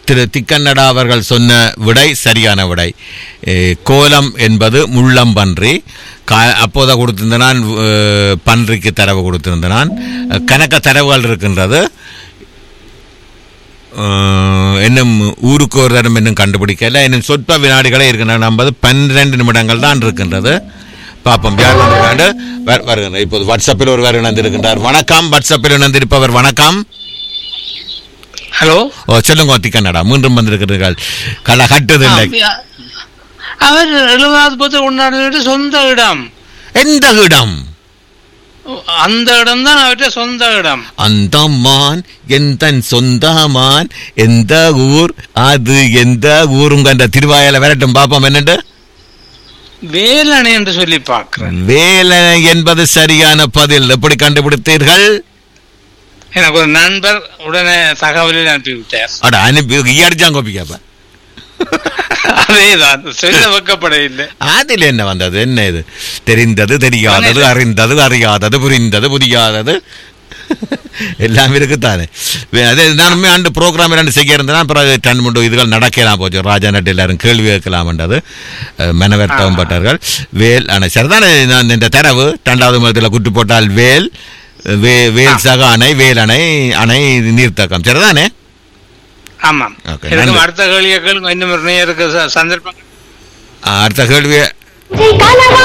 திரு திக்கண்ணடா அவர்கள் சொன்ன விடை சரியான விடை அஹ், கோலம் என்பது முள்ளம்பன்றி கா அப்போதை கொடுத்திருந்த நான் அஹ், பன்றிக்கு தரவு கொடுத்திருந்த நான் அஹ், கணக்க தரவுகள் இருக்கின்றது அஹ், இன்னும் ஊருக்கு ஒரு தரம் இன்னும் கண்டுபிடிக்கல இன்னும் சொற்ப வினாடிகளே இருக்கின்றன நம்பது பன்னிரண்டு நிமிடங்கள் தான் இருக்கின்றது பாப்போம் யார் வந்திருக்காண்டு வ- வருகின்ற இப்போது வாட்ஸ்அப்பில் ஒருவர் இணைந்திருக்கின்றார் வணக்கம் வாட்ஸ்அப்பில் இணைந்திருப்பவர் வணக்கம் ஹலோ ஓ சொல்லுங்க திக்கண்ணடா மீண்டும் வந்திருக்கிறீர்கள் களை கட்டுது இல்லை அவர் எழுபதாவது பத்து கொண்டாடுறது சொந்த இடம் எந்த இடம் அந்த இடம் தான் அவர்கிட்ட சொந்த இடம் அந்த மான் எந்த சொந்த மான் எந்த ஊர் அது எந்த ஊருங்க அந்த திருவாயில விரட்டும் பாப்போம் என்னண்டு வேலணை என்று சொல்லி பார்க்கிறேன் வேலை என்பது சரியான பதில் எப்படி கண்டுபிடித்தீர்கள் எனக்கு ஒரு நண்பர் உடனே தகவலில் அனுப்பிவிட்டார் அட அனுப்பி அடிச்சாங்க கோபிக்காப்ப அதேதான் சொல்ல வைக்கப்பட இல்லை அதில் என்ன வந்தது என்ன இது தெரிந்தது தெரியாதது அறிந்தது அறியாதது புரிந்தது புரியாதது எல்லாம் இருக்குத்தானே வே- அதே நானுமே ஆண்டு ப்ரோக்ராம் ரெண்டு செய்ய இருந்தேன் அப்புறம் ரெண்டு மூணு இதுகள் நடக்கலாம் போச்சு ராஜா நட்டு எல்லாரும் கேள்வி கேட்கலாம்ன்றது மனவர்த்தம் பட்டார்கள் வேல் ஆனால் சரிதானே நான் இந்த தரவு ரெண்டாவது மதத்தில் குட்டு போட்டால் வேல் வே வேல் சக அணை வேல் அணை அணை நீர்த்தக்கம் சரிதானே ஆமாம் Okay, எனக்கும் நன்றி. அடுத்த கேள்வியை கேளுங்க இன்னும் ஒரு நேருக்கு ச- சந்தர்ப்பம் ஆ, அடுத்த கேள்வி கனவா